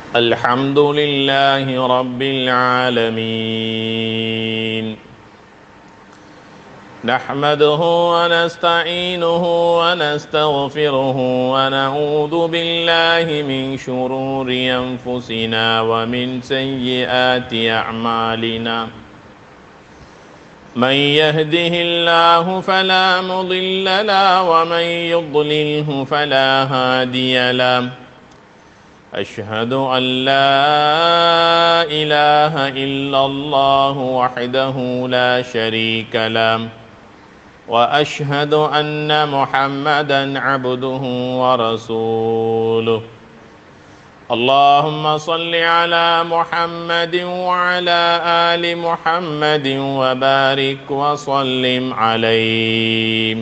الحمد لله رب العالمين نحمده ونستعينه ونستغفره ونعوذ بالله من شرور انفسنا ومن سيئات اعمالنا من يهده الله فلا مضل له ومن يضلله فلا هادي له أشهد أن لا إله إلا الله وحده لا شريك له وأشهد أن محمدا عبده ورسوله اللهم صل على محمد وعلى آل محمد وبارك وسلم عليه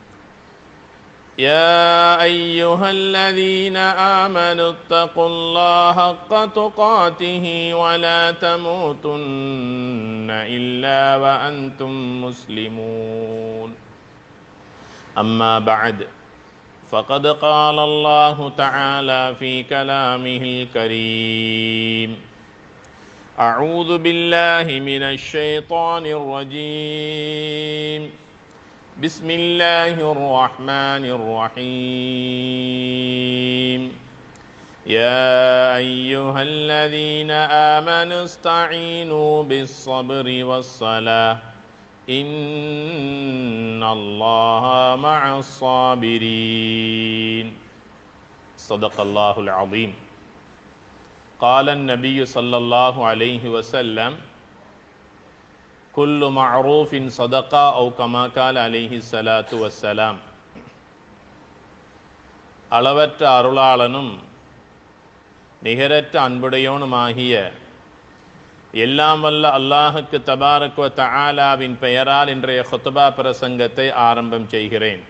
يا أيها الذين آمنوا اتقوا الله حق تقاته ولا تموتن إلا وأنتم مسلمون أما بعد فقد قال الله تعالى في كلامه الكريم أعوذ بالله من الشيطان الرجيم بسم الله الرحمن الرحيم يا أيها الذين آمنوا استعينوا بالصبر والصلاة إن الله مع الصابرين صدق الله العظيم قال النبي صلى الله عليه وسلم كل معروف صدقة أو كما قال عليه الصلاة والسلام அளவற்ற அருளாளனும் நிகரற்ற அன்புடையோனுமாகிய எல்லாம் வல்ல அல்லாஹுக்கு தபாரக்குவ தஆலாவின் பெயரால் இன்றைய ஹுத்துபா பிரசங்கத்தை ஆரம்பம் செய்கிறேன்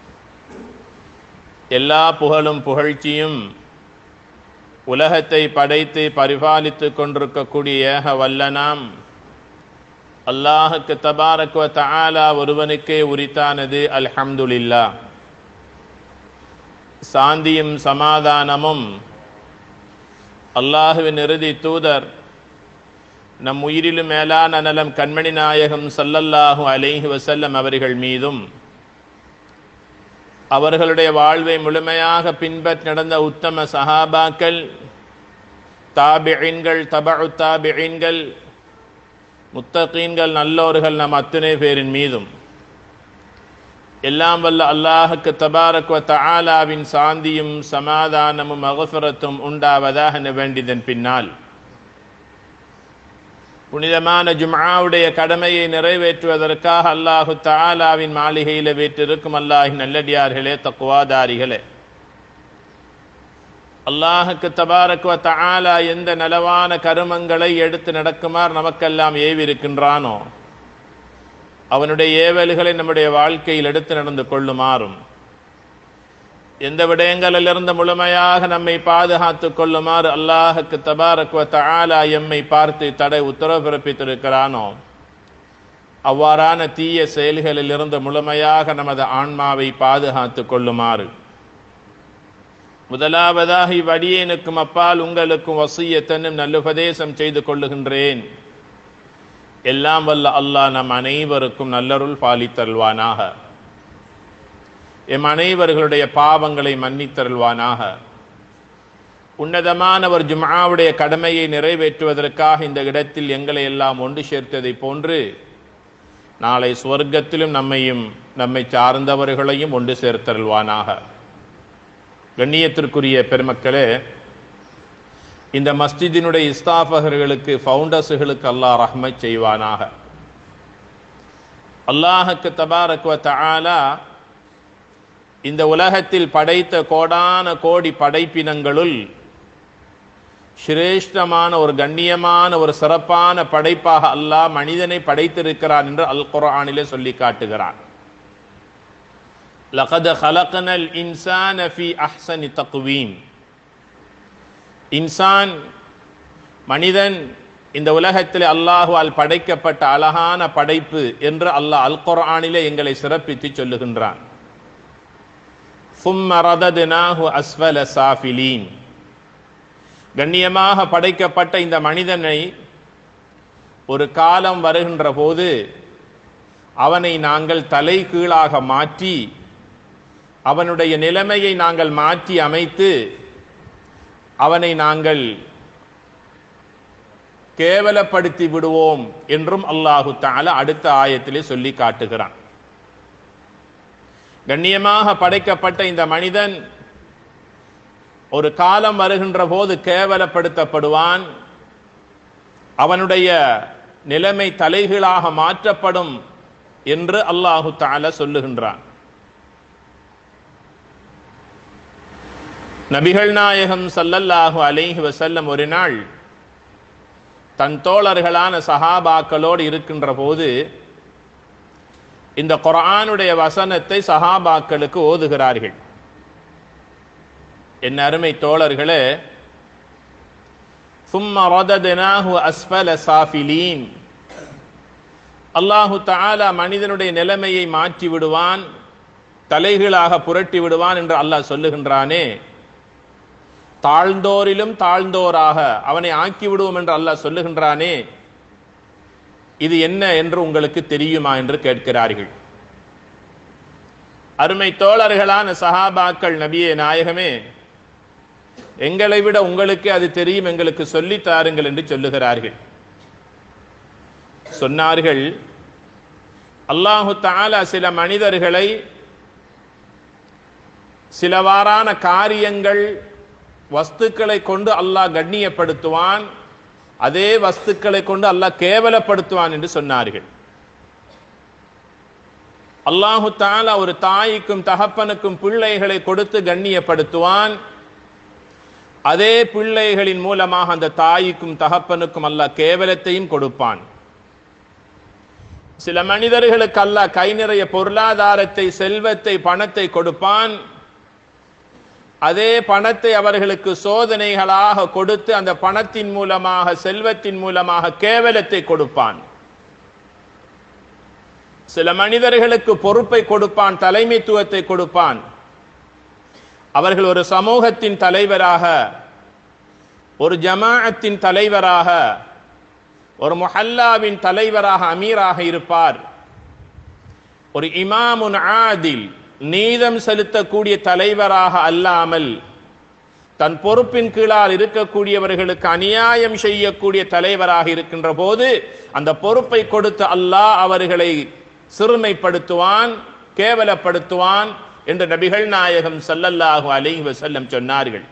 எல்லா புகழும் புகழ்ச்சியும் உலகத்தை படைத்து பரிபாலித்து கொண்டிருக்கக்கூடிய ஏக வல்லனாம் அல்லாஹுக்கு தபாரக்குவ தஆலா ஒருவனுக்கே உரித்தானது அல்ஹம்துலில்லா சாந்தியும் சமாதானமும் அல்லாஹுவின் இறுதி தூதர் நம் உயிரிலும் மேலான நலம் கண்மணி நாயகம் சல்லல்லாஹு அலைஹி வசல்லம் அவர்கள் மீதும் அவர்களுடைய வாழ்வை முழுமையாக பின்பற்றி நடந்த உத்தம சஹாபாக்கள் தாபியின்கள் தபு தாபியின்கள் முத்தகீன்கள் நல்லோர்கள் நம் அத்தனை பேரின் மீதும் எல்லாம் வல்ல அல்லாஹுக்கு தபாரக்வ தஆலாவின் சாந்தியும் சமாதானமும் அகஃபரத்தும் உண்டாவதாக வேண்டியதன் பின்னால் புனிதமான ஜும்ஆவுடைய கடமையை நிறைவேற்றுவதற்காக அல்லாஹு தஆலாவின் மாளிகையில் வீற்றிருக்கும் அல்லாஹின் நல்லடியார்களே தக்குவாதாரிகளே அல்லாஹுக்கு தபாரக்குவ தஆலா எந்த நலவான கருமங்களை எடுத்து நடக்குமாறு நமக்கெல்லாம் ஏவிருக்கின்றானோ அவனுடைய ஏவல்களை நம்முடைய வாழ்க்கையில் எடுத்து நடந்து கொள்ளுமாறும் எந்த விடயங்களிலிருந்து முழுமையாக நம்மை பாதுகாத்து கொள்ளுமாறு அல்லாஹுக்கு தபாரக்குவ தஆலா எம்மை பார்த்து தடை உத்தரவு பிறப்பித்திருக்கிறானோ அவ்வாறான தீய செயல்களில் இருந்து முழுமையாக நமது ஆன்மாவை பாதுகாத்து கொள்ளுமாறு முதலாவதாக இவ்வடியேனுக்கும் அப்பால் உங்களுக்கும் வசியத்தனும் நல்லுபதேசம் செய்து கொள்ளுகின்றேன் எல்லாம் வல்ல அல்லாஹ் நம் அனைவருக்கும் நல்லருள் பாலித்தருள்வானாக எம் அனைவர்களுடைய பாவங்களை மன்னித்தருள்வானாக உன்னதமான ஒரு ஜும்ஆவுடைய கடமையை நிறைவேற்றுவதற்காக இந்த இடத்தில் எங்களை எல்லாம் ஒன்று சேர்த்ததை போன்று நாளை சுவர்க்கத்திலும் நம்மையும் நம்மை சார்ந்தவர்களையும் ஒன்று சேர்த்தருள்வானாக கண்ணியத்திற்குரிய பெருமக்களே இந்த மஸ்ஜிதினுடைய இஸ்தாபகர்களுக்கு ஃபவுண்டர்ஸுகளுக்கு அல்லாஹ் ரஹ்மை செய்வானாக அல்லாஹுக்கு தபாரக்குவ தஆலா இந்த உலகத்தில் படைத்த கோடான கோடி படைப்பினங்களுள் சிரேஷ்டமான ஒரு கண்ணியமான ஒரு சிறப்பான படைப்பாக அல்லாஹ் மனிதனை படைத்திருக்கிறான் என்று அல் குர்ஆனிலே சொல்லி காட்டுகிறான் லகத ஹலகனல் இன்சான ஃபி அஹ்சனி தக்வீம் இன்சான் மனிதன் இந்த உலகத்தில் அல்லாஹுவால் படைக்கப்பட்ட அழகான படைப்பு என்று அல்லாஹ் அல் குர்ஆனிலே எங்களை சிறப்பித்து சொல்லுகின்றான் ثم رددناه أسفل سافلين கண்ணியமாக படைக்கப்பட்ட இந்த மனிதனை ஒரு காலம் வருகின்ற போது அவனை நாங்கள் தலை கீழாக மாற்றி அவனுடைய நிலைமையை நாங்கள் மாற்றி அமைத்து அவனை நாங்கள் கேவலப்படுத்தி விடுவோம் என்றும் அல்லாஹு தால அடுத்த ஆயத்திலே சொல்லி காட்டுகிறான் கண்ணியமாக படைக்கப்பட்ட இந்த மனிதன் ஒரு காலம் வருகின்ற போது கேவலப்படுத்தப்படுவான் அவனுடைய நிலைமை தலைகீழாக மாற்றப்படும் என்று அல்லாஹு தால சொல்லுகின்றான் நபிகள் நாயகம் சல்லல்லாஹு அலைஹி வசல்லம் ஒரு நாள் தன் தோழர்களான சஹாபாக்களோடு இருக்கின்ற போது இந்த குரானுடைய வசனத்தை சஹாபாக்களுக்கு ஓதுகிறார்கள் என் அருமை தோழர்களே ثم رددناه أسفل سافلين அல்லாஹு தாலா மனிதனுடைய நிலைமையை மாற்றி விடுவான் தலைகீழாக புரட்டி விடுவான் என்று அல்லாஹ் சொல்லுகின்றானே தாழ்ந்தோரிலும் தாழ்ந்தோராக அவனை ஆக்கி விடுவோம் என்று அல்லாஹ் சொல்லுகின்றானே இது என்ன என்று உங்களுக்கு தெரியுமா என்று கேட்கிறார்கள் அருமை தோழர்களான சஹாபாக்கள் நபியே நாயகமே எங்களை விட உங்களுக்கு அது தெரியும் எங்களுக்கு சொல்லி தாருங்கள் என்று சொல்லுகிறார்கள் சொன்னார்கள் அல்லாஹு தாலா சில மனிதர்களை சிலவாறான காரியங்கள் வஸ்துக்களை கொண்டு அல்லாஹ் கண்ணியப்படுத்துவான் அதே வஸ்துக்களை கொண்டு அல்லாஹ் கேவலப்படுத்துவான் என்று சொன்னார்கள் அல்லாஹு தாலா ஒரு தாய்க்கும் தகப்பனுக்கும் பிள்ளைகளை கொடுத்து கண்ணியப்படுத்துவான் அதே பிள்ளைகளின் மூலமாக அந்த தாய்க்கும் தகப்பனுக்கும் அல்லாஹ் கேவலத்தையும் கொடுப்பான் சில மனிதர்களுக்கு அல்லாஹ் கை நிறைய பொருளாதாரத்தை செல்வத்தை பணத்தை கொடுப்பான் அதே பணத்தை அவர்களுக்கு சோதனைகளாக கொடுத்து அந்த பணத்தின் மூலமாக செல்வத்தின் மூலமாக கேவலத்தை கொடுப்பான் சில மனிதர்களுக்கு பொறுப்பை கொடுப்பான் தலைமைத்துவத்தை கொடுப்பான் அவர்கள் ஒரு சமூகத்தின் தலைவராக ஒரு ஜமாஅத்தின் தலைவராக ஒரு முஹல்லாவின் தலைவராக அமீராக இருப்பார் ஒரு இமாமுன் ஆதில் நீதம் செலுத்தக்கூடிய தலைவராக அல்லாமல் தன் பொறுப்பின் கீழால் இருக்கக்கூடியவர்களுக்கு அநியாயம் செய்யக்கூடிய தலைவராக இருக்கின்ற போது அந்த பொறுப்பை கொடுத்து அல்லாஹ் அவர்களை சிறுமைப்படுத்துவான் கேவலப்படுத்துவான் என்று நபிகள் நாயகம் சல்லல்லாஹு அலைஹி வஸல்லம் சொன்னார்கள்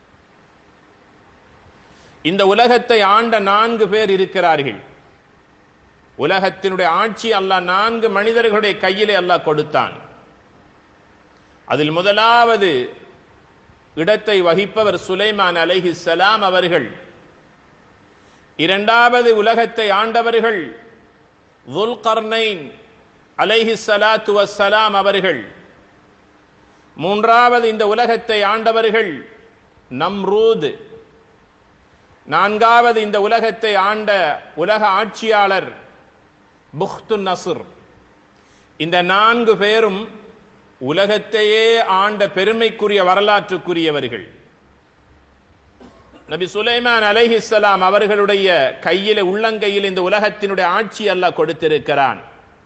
இந்த உலகத்தை ஆண்ட நான்கு பேர் இருக்கிறார்கள் உலகத்தினுடைய ஆட்சி அல்லாஹ் நான்கு மனிதர்களுடைய கையிலே அல்லாஹ் கொடுத்தான் அதில் முதலாவது இடத்தை வகிப்பவர் சுலைமான் அலைஹி சலாம் அவர்கள் இரண்டாவது உலகத்தை ஆண்டவர்கள் துல்கர்னைன் அலைஹி சலாத்து வசலாம் அவர்கள் மூன்றாவது இந்த உலகத்தை ஆண்டவர்கள் நம்ரூத் நான்காவது இந்த உலகத்தை ஆண்ட உலக ஆட்சியாளர் புஹ்து நசுர் இந்த நான்கு பேரும் உலகத்தையே ஆண்ட பெருமைக்குரிய வரலாற்றுக்குரியவர்கள் நபி சுலைமான் அலைஹிஸ்ஸலாம் அவர்களுடைய கையில உள்ளங்கையில் இந்த உலகத்தினுடைய ஆட்சி அல்லாஹ் கொடுத்திருக்கிறான்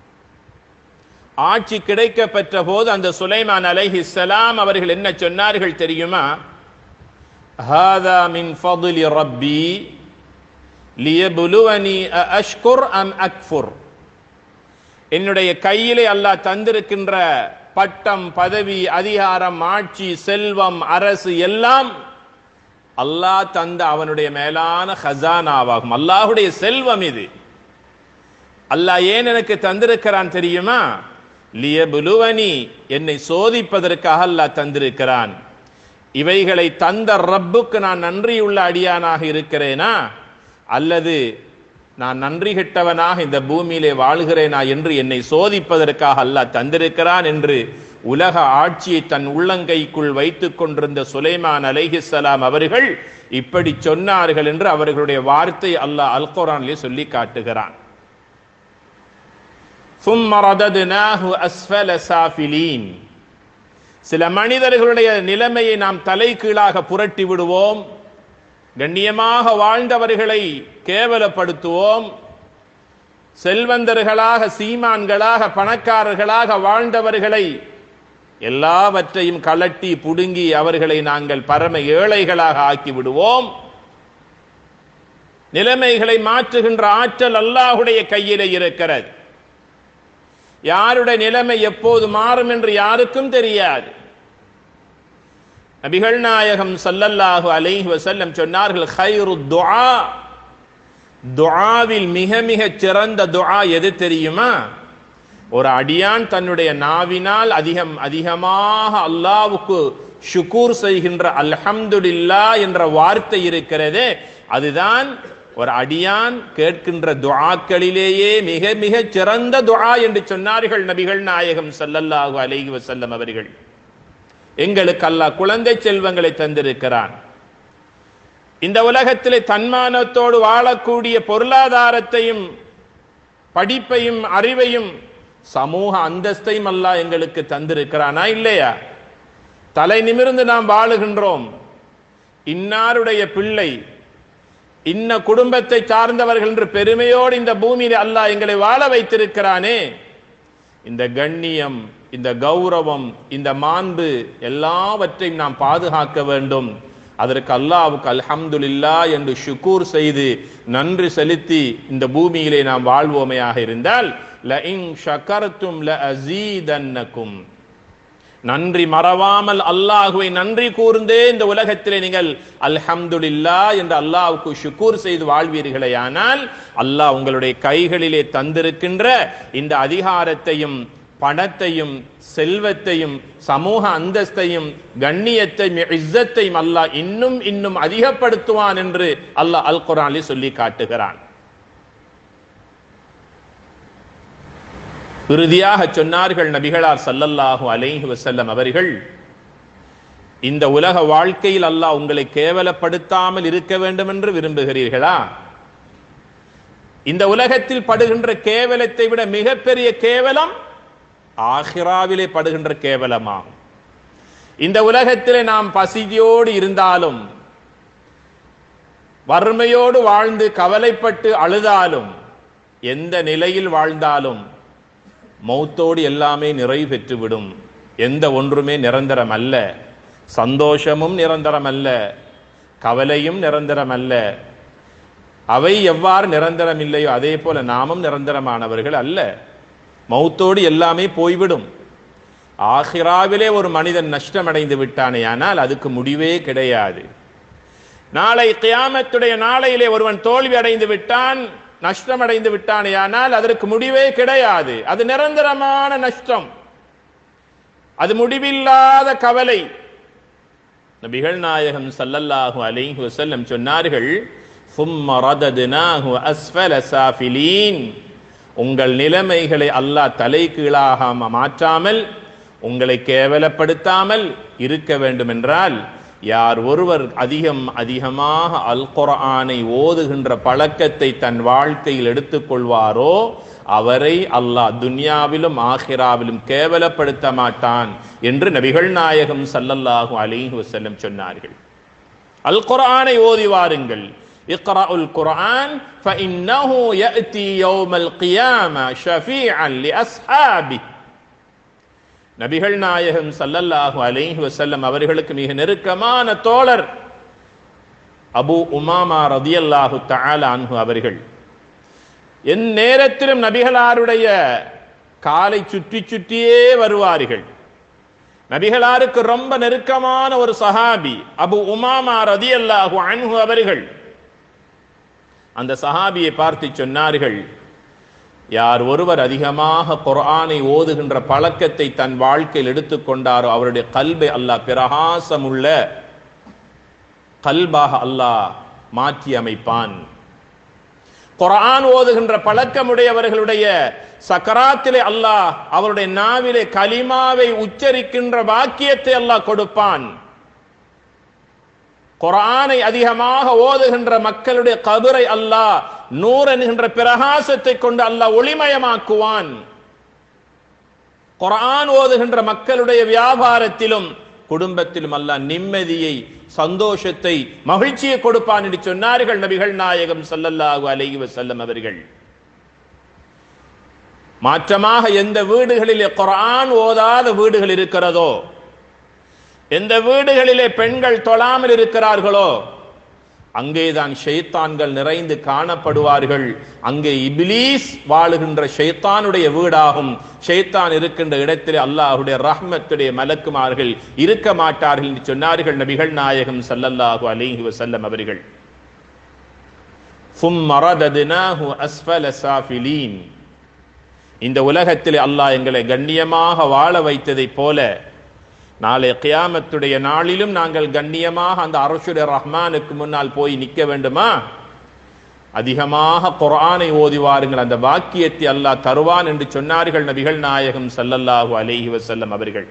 ஆட்சி கிடைக்க பெற்ற போது அந்த சுலைமான் அலைஹிஸ்ஸலாம் அவர்கள் என்ன சொன்னார்கள் தெரியுமா ஹாதா மின் ஃபضل ரப்பி லியபுலுவனி அஷ்குர் அம் அக்ஃபுர் என்னுடைய கையிலே அல்லாஹ் தந்திருக்கின்ற பட்டம் பதவி அதிகாரம் ஆட்சி செல்வம் அரசு எல்லாம் அல்லாஹ் தந்த அவனுடைய மேலான ஹசானாவாகும் அல்லாஹுடைய செல்வம் இது அல்லாஹ் ஏன் எனக்கு தந்திருக்கிறான் தெரியுமா லியபுலுவனி என்னை சோதிப்பதற்காக அல்லாஹ் தந்திருக்கிறான் இவைகளை தந்த ரப்புக்கு நான் நன்றியுள்ள அடியானாக இருக்கிறேனா அல்லது நான் நன்றி கெட்டவனாக இந்த பூமியிலே வாழ்கிறேனா என்று என்னை சோதிப்பதற்காக அல்லாஹ் தந்திருக்கிறான் என்று உலக ஆட்சியை தன் உள்ளங்கைக்குள் வைத்துக் கொண்டிருந்த சுலைமான் அலைஹிஸ்ஸலாம் அவர்கள் இப்படி சொன்னார்கள் என்று அவர்களுடைய வார்த்தை அல்லாஹ் அல் குரானிலே சொல்லி காட்டுகிறான் ثم رددناه أسفل سافلين சில மனிதர்களுடைய நிலைமையை நாம் தலைகீழாக புரட்டி விடுவோம் கண்ணியமாக வாழ்ந்தவர்களை கேவலப்படுத்துவோம் செல்வந்தர்களாக சீமான்களாக பணக்காரர்களாக வாழ்ந்தவர்களை எல்லாவற்றையும் கலட்டி புடுங்கி அவர்களை நாங்கள் பரம ஏழைகளாக ஆக்கி விடுவோம் நிலைமைகளை மாற்றுகின்ற ஆற்றல் அல்லாஹுடைய கையிலே இருக்கிறது யாருடைய நிலைமை எப்போது மாறும் என்று யாருக்கும் தெரியாது நபிகள் நாயகம் சல்லல்லாஹு அலைஹி வஸல்லம் சொன்னார்கள் ஹைரு துஆ துஆவில் மிக மிக சிறந்த துஆ எது தெரியுமா ஒரு அடியான் தன்னுடைய நாவினால் அதிகம் அதிகமாக அல்லாவுக்கு ஷுக்கூர் செய்கின்ற அல்ஹம்துலில்லா என்ற வார்த்தை இருக்கிறதே அதுதான் ஒரு அடியான் கேட்கின்ற துஆக்களிலேயே மிக மிக சிறந்த துஆ என்று சொன்னார்கள் நபிகள் நாயகம் ஸல்லல்லாஹு அலைஹி வஸல்லம் அவர்கள் எங்களுக்கு அல்லாஹ் குழந்தை செல்வங்களை தந்திருக்கிறான் இந்த உலகத்திலே தன்மானத்தோடு வாழக்கூடிய பொருளாதாரத்தையும் படிப்பையும் அறிவையும் சமூக அந்தஸ்தையும் அல்லாஹ் எங்களுக்கு தந்திருக்கிறானா இல்லையா தலை நிமிர்ந்து நாம் வாழுகின்றோம் இன்னாருடைய பிள்ளை இன்ன குடும்பத்தை சார்ந்தவர்கள் என்று பெருமையோடு இந்த பூமியில அல்லாஹ் எங்களை வாழ வைத்திருக்கிறானே இந்த கண்ணியம் இந்த கௌரவம் இந்த மாண்பு எல்லாவற்றையும் நாம் பாதுகாக்க வேண்டும் அதற்கு அல்லாவுக்கு அல்ஹம்துலில்லா என்று ஷுக்கூர் செய்து நன்றி செலுத்தி இந்த பூமியிலே நாம் வாழ்வோமையாக இருந்தால் ல இன் ஷகர்தும் ல அஸீதன்னக்கும் நன்றி மறவாமல் அல்லாஹுவை நன்றி கூர்ந்தே இந்த உலகத்திலே நீங்கள் அல்ஹம்துலில்லா என்று அல்லாஹ்வுக்கு ஷுக்கூர் செய்து வாழ்வீர்களே ஆனால் அல்லாஹ் உங்களுடைய கைகளிலே தந்திருக்கின்ற இந்த அதிகாரத்தையும் பணத்தையும் செல்வத்தையும் சமூக அந்தஸ்தையும் கண்ணியத்தையும் இஸ்ஸத்தையும் அல்லாஹ் இன்னும் இன்னும் அதிகப்படுத்துவான் என்று அல்லாஹ் அல் குரானில் சொல்லி காட்டுகிறான் இறுதியாக சொன்னார்கள் நபிகளார் சல்லல்லாஹு அலைஹி வஸல்லம் அவர்கள் இந்த உலக வாழ்க்கையில் அல்லாஹ் உங்களை கேவலப்படுத்தாமல் இருக்க வேண்டும் என்று விரும்புகிறீர்களா இந்த உலகத்தில் படுகின்ற கேவலத்தை விட மிகப்பெரிய கேவலம் ஆஹிராவிலே படுகின்ற கேவலமாகும் இந்த உலகத்திலே நாம் பசியோடு இருந்தாலும் வறுமையோடு வாழ்ந்து கவலைப்பட்டு அழுதாலும் எந்த நிலையில் வாழ்ந்தாலும் மௌத்தோடு எல்லாமே நிறைவு பெற்றுவிடும் எந்த ஒன்றுமே நிரந்தரம் அல்ல சந்தோஷமும் நிரந்தரம் அல்ல கவலையும் நிரந்தரம் அல்ல அவை எவ்வாறு நிரந்தரம் இல்லையோ அதே போல நாமும் நிரந்தரமானவர்கள் அல்ல மௌத்தோடு எல்லாமே போய்விடும் ஆஹிராவிலே ஒரு மனிதன் நஷ்டமடைந்து விட்டானே ஆனால் அதுக்கு முடிவே கிடையாது நாளை கியாமத்துடைய நாளையிலே ஒருவன் தோல்வி அடைந்து விட்டான் நஷ்டமடைந்து விட்டானே ஆனால் அதற்கு முடிவே கிடையாது அது நிரந்தரமான நஷ்டம் அது முடிவில்லாத கவலை நபிகள் நாயகம் ஸல்லல்லாஹு அலைஹி வஸல்லம் சொன்னார்கள் ثم رددناه أسفل سافلين உங்கள் நிலைமைகளை அல்லாஹ் தலைகீழாக மாற்றாமல் உங்களை கேவலப்படுத்தாமல் இருக்க வேண்டும் என்றால் யார் ஒருவர் அதிகம் அதிகமாக அல் குர்ஆனை ஓதுகின்ற பழக்கத்தை தன் வாழ்க்கையில் எடுத்துக்கொள்வாரோ அவரை அல்லாஹ் துன்யாவிலும் ஆஹிராவிலும் கேவலப்படுத்த மாட்டான் என்று நபிகள் நாயகம் சல்லல்லாஹு அலைஹி வஸல்லம் சொன்னார்கள் அல் குர்ஆனை ஓதி வாருங்கள் اقرأوا القرآن فإنه يأتي يوم القيامة شفيعا لأصحابه நபிகள் நாயகம் சல்லல்லாஹு அலைஹி வஸல்லம் அவர்களுக்கு மிக நெருக்கமான தோழர் அபு உமாமா ரதியல்லாஹு தஆலா அன்ஹு அவர்கள் என் நேரத்திலும் நபிகளாருடைய காலை சுற்றி சுற்றியே வருவார்கள் நபிகளாருக்கு ரொம்ப நெருக்கமான ஒரு சஹாபி அபு உமாமா ரதியல்லாஹு அன்ஹு அவர்கள் அந்த சஹாபியை பார்த்து சொன்னார்கள் யார் ஒருவர் அதிகமாக குர்ஆனை ஓதுகின்ற பழக்கத்தை தன் வாழ்க்கையில் எடுத்துக்கொண்டாரோ அவருடைய கல்வை அல்லாஹ் பிரகாசமுள்ள கல்பாக அல்லாஹ் மாற்றி அமைப்பான் குர்ஆன் ஓதுகின்ற பழக்கமுடையவர்களுடைய சக்கராத்திலே அல்லாஹ் அவருடைய நாவிலே கலிமாவை உச்சரிக்கின்ற பாக்கியத்தை அல்லாஹ் கொடுப்பான் குரானை அதிகமாக ஓதுகின்ற மக்களுடைய கபரை அல்லாஹ் நூர் என்கின்ற பிரகாசத்தை கொண்டு அல்லாஹ் ஒளிமயமாக்குவான் குரான் ஓதுகின்ற மக்களுடைய வியாபாரத்திலும் குடும்பத்திலும் அல்லாஹ் நிம்மதியை சந்தோஷத்தை மகிழ்ச்சியை கொடுப்பான் என்று சொன்னார்கள் நபிகள் நாயகம் ஸல்லல்லாஹு அலைஹி வஸல்லம் அவர்கள் மாற்றமாக எந்த வீடுகளிலே குர்ஆன் ஓதாத வீடுகள் இருக்கிறதோ எந்த வீடுகளிலே பெண்கள் தொழாமல் இருக்கிறார்களோ அங்கேதான் ஷைத்தான்கள் நிறைந்து காணப்படுவார்கள் அங்கே இபிலீஸ் வாழுகின்ற ஷைத்தானுடைய வீடாகும் ஷைத்தான் இருக்கின்ற இடத்திலே அல்லாஹுடைய ரஹ்மத்துடைய மலக்குமார்கள் இருக்க மாட்டார்கள் என்று சொன்னார்கள் நபிகள் நாயகம் ஸல்லல்லாஹு அலைஹி வஸல்லம் அவர்கள் ثم رددناه أسفل سافلين இந்த உலகத்தில் அல்லாஹ் எங்களை கண்ணியமாக வாழ வைத்ததைப் போல நாளை கியாமத்துடைய நாளிலும் நாங்கள் கண்ணியமாக அந்த அரசுடைய ரஹ்மானுக்கு முன்னால் போய் நிற்க வேண்டுமா அதிகமாக குர்ஆனை ஓதி வாருங்கள் அந்த வாக்கியத்தை அல்லாஹ் தருவான் என்று சொன்னார்கள் நபிகள் நாயகம் ஸல்லல்லாஹு அலைஹி வஸல்லம் அவர்கள்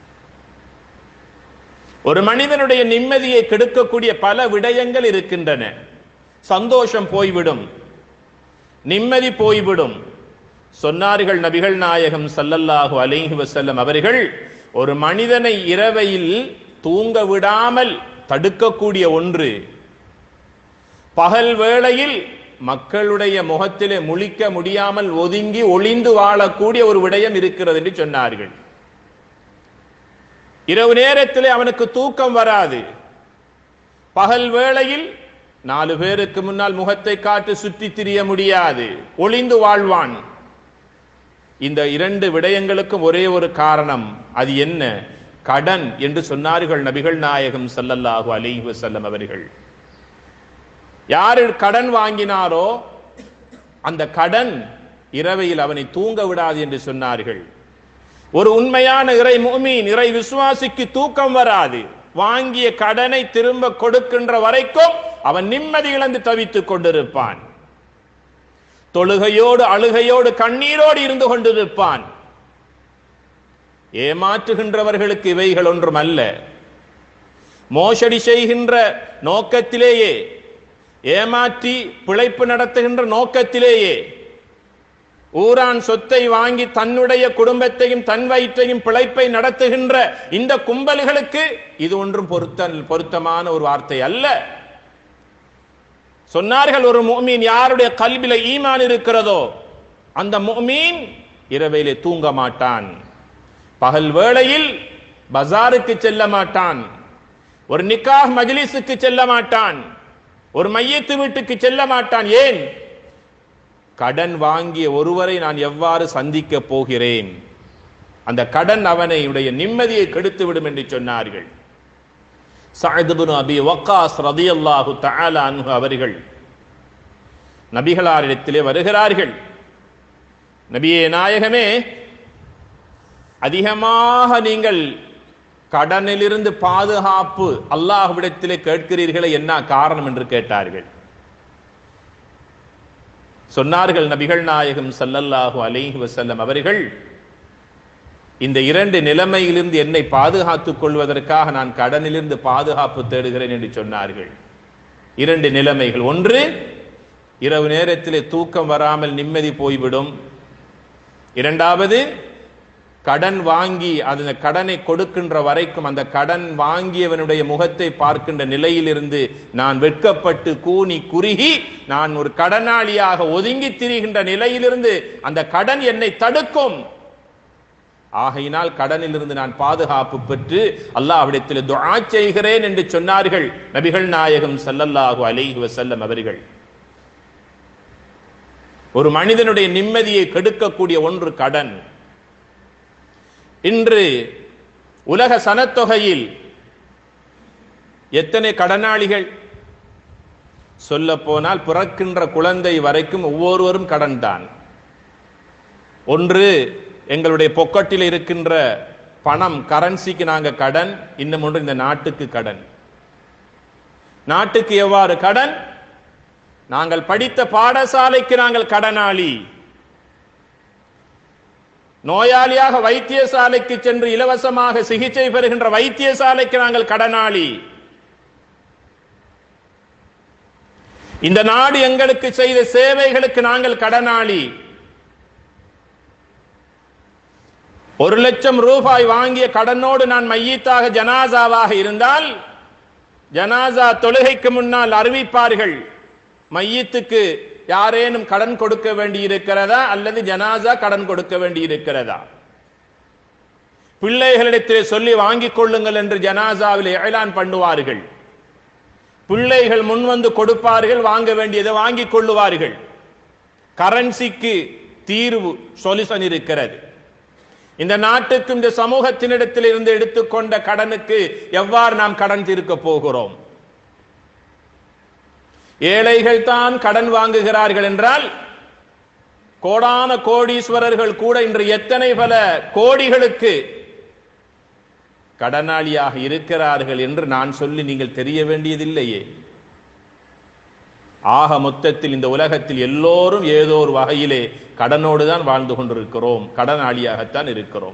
ஒரு மனிதனுடைய நிம்மதியை கெடுக்கக்கூடிய பல விடயங்கள் இருக்கின்றன சந்தோஷம் போய்விடும் நிம்மதி போய்விடும் சொன்னார்கள் நபிகள் நாயகம் ஸல்லல்லாஹு அலைஹி வஸல்லம் அவர்கள் ஒரு மனிதனை இரவையில் தூங்க விடாமல் தடுக்கக்கூடிய ஒன்று பகல் வேளையில் மக்களுடைய முகத்திலே முழிக்க முடியாமல் ஒதுங்கி ஒளிந்து வாழக்கூடிய ஒரு விடயம் இருக்கிறது என்று சொன்னார்கள் இரவு நேரத்திலே அவனுக்கு தூக்கம் வராது பகல் வேளையில் நாலு பேருக்கு முன்னால் முகத்தை காட்டு சுற்றி திரிய முடியாது ஒளிந்து வாழ்வான் இந்த இரண்டு விடயங்களுக்கும் ஒரே ஒரு காரணம் அது என்ன கடன் என்று சொன்னார்கள் நபிகள் நாயகம் ஸல்லல்லாஹு அலைஹி வஸல்லம் அவர்கள் யாரு கடன் வாங்கினாரோ அந்த கடன் இரவையில் அவனை தூங்க விடாது என்று சொன்னார்கள் ஒரு உண்மையான இறை முஃமின் இறை விசுவாசிக்கு தூக்கம் வராது வாங்கிய கடனை திரும்ப கொடுக்கின்ற வரைக்கும் அவன் நிம்மதி இழந்து தவித்துக் கொண்டிருப்பான் தொழுகையோடு அழுகையோடு கண்ணீரோடு இருந்து கொண்டிருப்பான் ஏமாற்றுகின்றவர்களுக்கு இவைகள் ஒன்றும் அல்ல மோசடி செய்கின்ற நோக்கத்திலேயே ஏமாற்றி பிழைப்பு நடத்துகின்ற நோக்கத்திலேயே ஊரான் சொத்தை வாங்கி தன்னுடைய குடும்பத்தையும் தன் வயிற்றையும் பிழைப்பை நடத்துகின்ற இந்த கும்பல்களுக்கு இது ஒன்றும் பொருத்த பொருத்தமான ஒரு வார்த்தை அல்ல சொன்னார்கள் ஒரு முஃமின் யாருடைய கல்வில ஈமான் இருக்கிறதோ அந்த முஃமின் இரவையிலே தூங்க மாட்டான் பகல் வேளையில் பஜாருக்கு செல்ல மாட்டான் ஒரு நிக்காஹ் மஜ்லிஸுக்கு செல்ல மாட்டான் ஒரு மையத்து வீட்டுக்கு செல்ல மாட்டான் ஏன் கடன் வாங்கிய ஒருவரை நான் எவ்வாறு சந்திக்க போகிறேன் அந்த கடன் அவனை உடைய நிம்மதியை கெடுத்து விடும் என்று சொன்னார்கள் சஅத் இப்னு அபி வக்காஸ் ரலியல்லாஹு தஆலா அன்ஹு அவர்கள் நபிகளாரிடத்திலே வருகிறார்கள் நபியே நாயகமே அதிகமாக நீங்கள் கடனிலிருந்து பாதுகாப்பு அல்லாஹ்விடத்திலே கேட்கிறீர்களே என்ன காரணம் என்று கேட்டார்கள் சொன்னார்கள் நபிகள் நாயகம் ஸல்லல்லாஹு அலைஹி வஸல்லம் அவர்கள் இந்த இரண்டு நிலைமையிலிருந்து என்னை பாதுகாத்துக் கொள்வதற்காக நான் கடனிலிருந்து பாதுகாப்பு தேடுகிறேன் என்று சொன்னார்கள் இரண்டு நிலைமைகள் ஒன்று இரவு நேரத்திலே தூக்கம் வராமல் நிம்மதி போய்விடும் இரண்டாவது கடன் வாங்கி அந்த கடனை கொடுக்கின்ற வரைக்கும் அந்த கடன் வாங்கியவனுடைய முகத்தை பார்க்கின்ற நிலையிலிருந்து நான் வெட்கப்பட்டு கூனி குறுகி நான் ஒரு கடனாளியாக ஒதுங்கி திரிகின்ற நிலையிலிருந்து அந்த கடன் என்னை தடுக்கும் ஆகையினால் கடனிலிருந்து நான் பாதுகாப்பு பெற்று அல்லாஹ்விடத்தில் துஆ செய்கிறேன் என்று சொன்னார்கள் நபிகள் நாயகம் ஸல்லல்லாஹு அலைஹி வஸல்லம் அவர்கள் ஒரு மனிதனுடைய நிம்மதியை கெடுக்கக்கூடிய ஒன்று கடன் இன்று உலக சனத்தொகையில் எத்தனை கடனாளிகள் சொல்ல போனால் பிறக்கின்ற குழந்தை வரைக்கும் ஒவ்வொருவரும் கடன் தான் ஒன்று எங்களுடைய பொக்கட்டில் இருக்கின்ற பணம் கரன்சிக்கு நாங்க கடன் இன்னும் ஒன்று இந்த நாட்டுக்கு கடன் நாட்டுக்கு எவ்வாறு கடன் நாங்கள் படித்த பாடசாலைக்கு நாங்கள் கடனாளி நோயாளியாக வைத்தியசாலைக்கு சென்று இலவசமாக சிகிச்சை பெறுகின்ற வைத்தியசாலைக்கு நாங்கள் கடனாளி இந்த நாடு எங்களுக்கு செய்த சேவைகளுக்கு நாங்கள் கடனாளி ஒரு லட்சம் ரூபாய் வாங்கிய கடனோடு நான் மையத்தாக ஜனாசாவாக இருந்தால் ஜனாசா தொழுகைக்கு முன்னால் அறிவிப்பார்கள் மையத்துக்கு யாரேனும் கடன் கொடுக்க வேண்டி இருக்கிறதா அல்லது ஜனாசா கடன் கொடுக்க வேண்டி இருக்கிறதா பிள்ளைகளிடத்திலே சொல்லி வாங்கிக் கொள்ளுங்கள் என்று ஜனாசாவில் ஏலான் பண்ணுவார்கள் பிள்ளைகள் முன்வந்து கொடுப்பார்கள் வாங்க வேண்டியதை வாங்கிக் கொள்ளுவார்கள் கரன்சிக்கு தீர்வு சொல்யூஷன் இருக்கிறது இந்த நாட்டுக்கு இந்த சமூகத்தினிடத்தில் இருந்து எடுத்துக்கொண்ட கடனுக்கு எவ்வாறு நாம் கடன் தீர்க்க போகிறோம் ஏழைகள் தான் கடன் வாங்குகிறார்கள் என்றால் கோடான கோடீஸ்வரர்கள் கூட இன்று எத்தனை பல கோடிகளுக்கு கடனாளியாக இருக்கிறார்கள் என்று நான் சொல்லி நீங்கள் தெரிய வேண்டியதில்லையே ஆக மொத்தத்தில் இந்த உலகத்தில் எல்லோரும் ஏதோ ஒரு வகையிலே கடனோடு தான் வாழ்ந்து கொண்டிருக்கிறோம் கடனாளியாகத்தான் இருக்கிறோம்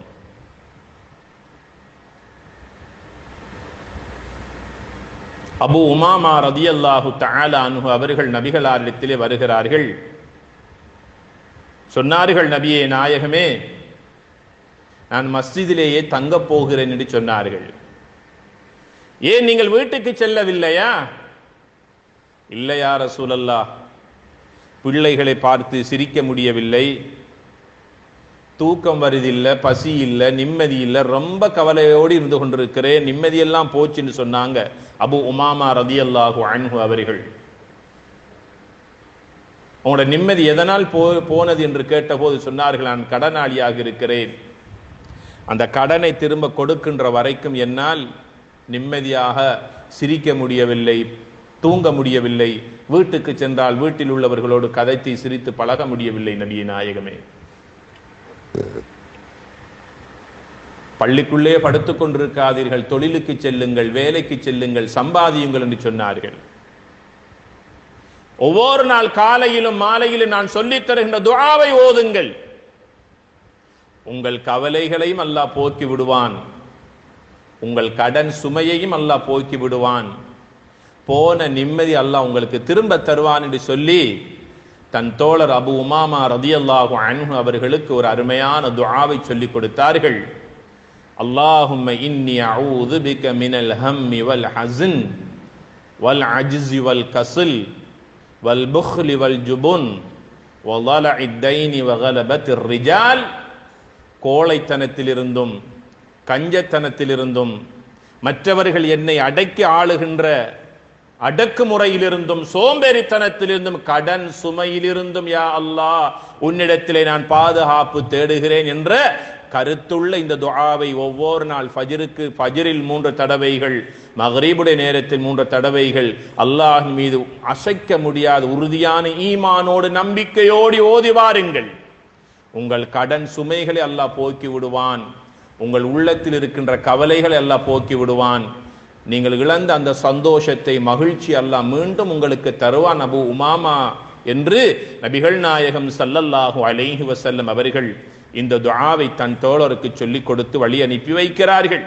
அபு உமாமா ரதியல்லாஹு தஆலா அன்ஹு அவர்கள் நபிகளாரிடத்திலே வருகிறார்கள் சொன்னார்கள் நபியே நாயகமே நான் மஸ்ஜிதிலேயே தங்கப் போகிறேன் என்று சொன்னார்கள் ஏன் நீங்கள் வீட்டுக்கு செல்லவில்லையா இல்லையா ரசூலல்லா பிள்ளைகளை பார்த்து சிரிக்க முடியவில்லை தூக்கம் வருதில்லை பசி இல்லை நிம்மதி இல்லை ரொம்ப கவலையோடு இருந்து கொண்டிருக்கிறேன் நிம்மதியெல்லாம் போச்சுன்னு சொன்னாங்க அபு உமாமா ரதியல்லாஹு அன்ஹு அவர்கள் உங்களோட நிம்மதி எதனால் போ போனது என்று கேட்டபோது சொன்னார்கள் நான் கடனாளியாக இருக்கிறேன் அந்த கடனை திரும்ப கொடுக்கின்ற வரைக்கும் என்னால் நிம்மதியாக சிரிக்க முடியவில்லை தூங்க முடியவில்லை வீட்டுக்கு சென்றால் வீட்டில் உள்ளவர்களோடு கதைத்து சிரித்து பழக முடியவில்லை நபிய நாயகமே பள்ளிக்குள்ளே படுத்துக் கொண்டிருக்காதீர்கள் தொழிலுக்கு செல்லுங்கள் வேலைக்கு செல்லுங்கள் சம்பாதியுங்கள் என்று சொன்னார்கள் ஒவ்வொரு நாள் காலையிலும் மாலையிலும் நான் சொல்லித் தருகின்ற துஆவை ஓதுங்கள் உங்கள் கவலைகளையும் அல்லாஹ் போக்கி விடுவான் உங்கள் கடன் சுமையையும் அல்லாஹ் போக்கி விடுவான் போன நிம்மதி அல்லாஹ் உங்களுக்கு திரும்ப தருவான் என்று சொல்லி தன் தோழர் அபு உமாமா ரதியல்லாஹு அன்ஹு அவர்களுக்கு ஒரு அருமையான துஆவை சொல்லிக் கொடுத்தார்கள் அல்லாஹும்ம இன்னி அஊது பிக மினல் ஹம்மி வல் ஹஸன் வல் அஜ்ஸி வல் கஸல் வல் புக்லி வல் ஜுபுன் وضلع الدين وغلبة الرجال கோழைத்தனத்திலிருந்தும் கஞ்சத்தனத்திலிருந்தும் மற்றவர்கள் என்னை அடக்கி ஆளுகின்ற அடக்குமுறையிலிருந்தும் சோம்பேறித்தனத்திலிருந்தும் கடன் சுமையிலிருந்தும் யா அல்லாஹ் உன்னிடத்திலே நான் பாதுகாப்பு தேடுகிறேன் என்ற கருத்துள்ள இந்த துஆவை ஒவ்வொரு நாள் ஃபஜ்ருக்கு ஃபஜ்ரில் மூன்று தடவைகள் மகரீபுடைய நேரத்தில் மூன்று தடவைகள் அல்லாஹ் மீது அசைக்க முடியாத உறுதியான ஈமானோடு நம்பிக்கையோடு ஓதி வாருங்கள் உங்கள் கடன் சுமைகளை அல்லாஹ் போக்கி விடுவான் உங்கள் உள்ளத்தில் இருக்கின்ற கவலைகளை அல்லாஹ் போக்கி விடுவான் நீங்கள் இழந்த அந்த சந்தோஷத்தை மகிழ்ச்சி அல்லாஹ் மீண்டும் உங்களுக்கு தருவான் அபு உமாமா என்று நபிகள் நாயகம் ஸல்லல்லாஹு அலைஹி வஸல்லம் அவர்கள் இந்த துஆவை தன் தோழருக்கு சொல்லிக் கொடுத்து வழி அனுப்பி வைக்கிறார்கள்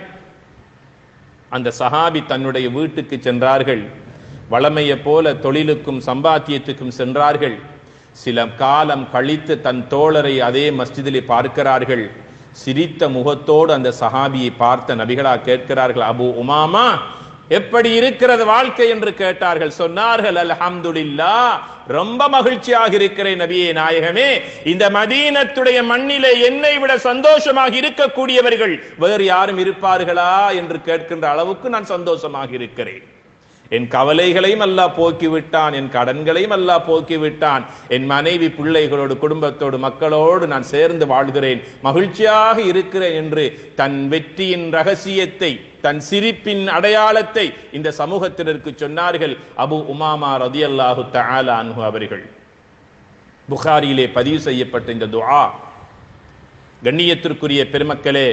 அந்த சஹாபி தன்னுடைய வீட்டுக்கு சென்றார்கள் வளமையைப் போல தொழிலுக்கும் சம்பாத்தியத்துக்கும் சென்றார்கள் சில காலம் கழித்து தன் தோழரை அதே மஸ்ஜிதிலே பார்க்கிறார்கள் சிரித்த முகத்தோடு அந்த சஹாபியை பார்த்த நபிகளா கேட்கிறார்கள் அபு உமாமா எப்படி இருக்கிறது வாழ்க்கை என்று கேட்டார்கள் சொன்னார்கள் அல்ஹம்துலில்லா ரொம்ப மகிழ்ச்சியாக இருக்கிறேன் நபியே நாயகமே இந்த மதீனத்துடைய மண்ணிலே என்னை விட சந்தோஷமாக இருக்கக்கூடியவர்கள் வேறு யாரும் இருப்பார்களா என்று கேட்கின்ற அளவுக்கு நான் சந்தோஷமாக இருக்கிறேன் என் கவலைகளையும் அல்லாஹ் போக்கி விட்டான் என் கடன்களையும் அல்லாஹ் போக்கி விட்டான் என் மனைவி பிள்ளைகளோடு குடும்பத்தோடு மக்களோடு நான் சேர்ந்து வாழ்கிறேன் மகிழ்ச்சியாக இருக்கிறேன் என்று தன் வெற்றியின் ரகசியத்தை தன் சிரிப்பின் அடையாளத்தை இந்த சமூகத்தினருக்கு சொன்னார்கள் அபு உமாமா ரதியல்லாஹு தஆலா அன்ஹு அவர்கள் புகாரியிலே பதிவு செய்யப்பட்ட இந்த துஆ கண்ணியத்திற்குரிய பெருமக்களே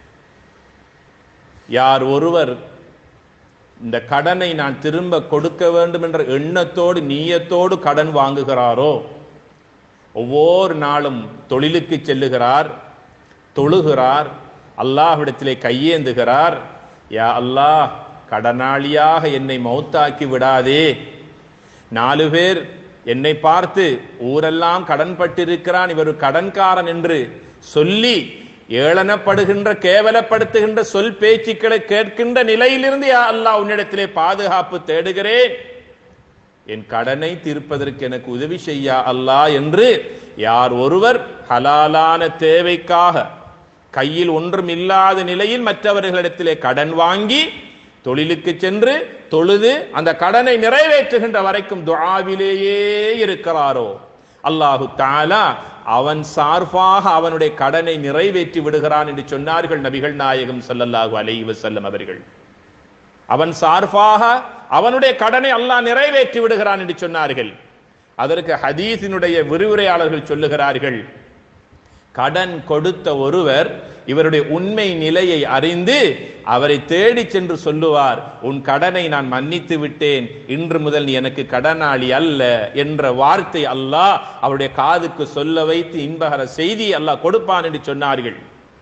யார் ஒருவர் இந்த கடனை நான் திரும்ப கொடுக்க வேண்டும் என்ற எண்ணத்தோடு நீயத்தோடு கடன் வாங்குகிறாரோ ஒவ்வொரு நாளும் தொழிலுக்கு செல்லுகிறார் தொழுகிறார் அல்லாஹ்விடத்திலே கையேந்துகிறார் யா அல்லாஹ் கடனாளியாக என்னை மௌத்தாக்கி விடாதே நாலு பேர் என்னை பார்த்து ஊரெல்லாம் கடன் பட்டிருக்கிறான் இவர் ஒரு கடன்காரன் என்று சொல்லி ஏளனப்படுகின்ற கேவலப்படுத்துகின்ற சொல் பேச்சுக்களை கேட்கின்ற நிலையிலிருந்து யா அல்லாஹ் உன்னிடத்திலே பாதுகாப்பு தேடுகிறேன் என் கடனை தீர்ப்பதற்கு எனக்கு உதவி செய்யா அல்லாஹ் என்று யார் ஒருவர் ஹலாலான தேவைக்காக கையில் ஒன்றும் இல்லாத நிலையில் மற்றவர்களிடத்திலே கடன் வாங்கி தொழிலுக்கு சென்று தொழுது அந்த கடனை நிறைவேற்றுகின்ற வரைக்கும் துஆவிலேயே இருக்கிறாரோ அல்லாஹு தாலா அவன் சார்பாக அவனுடைய கடனை நிறைவேற்றி விடுகிறான் என்று சொன்னார்கள் நபிகள் நாயகம் ஸல்லல்லாஹு அலைஹி வஸல்லம் அவர்கள் அவன் சார்பாக அவனுடைய கடனை அல்லாஹ் நிறைவேற்றி விடுகிறான் என்று சொன்னார்கள் அதற்கு ஹதீஸினுடைய விரிவுரையாளர்கள் சொல்லுகிறார்கள் கடன் கொடுத்த ஒருவர் இவருடைய உண்மை நிலையை அறிந்து அவரை தேடி சென்று சொல்லுவார் உன் கடனை நான் மன்னித்து விட்டேன் இன்று முதல் நீ எனக்கு கடனாளி அல்ல என்ற வார்த்தை அல்லாஹ் அவருடைய காதுக்கு சொல்ல வைத்து இன்பகர செய்தி அல்லாஹ் கொடுப்பான் என்று சொன்னார்கள்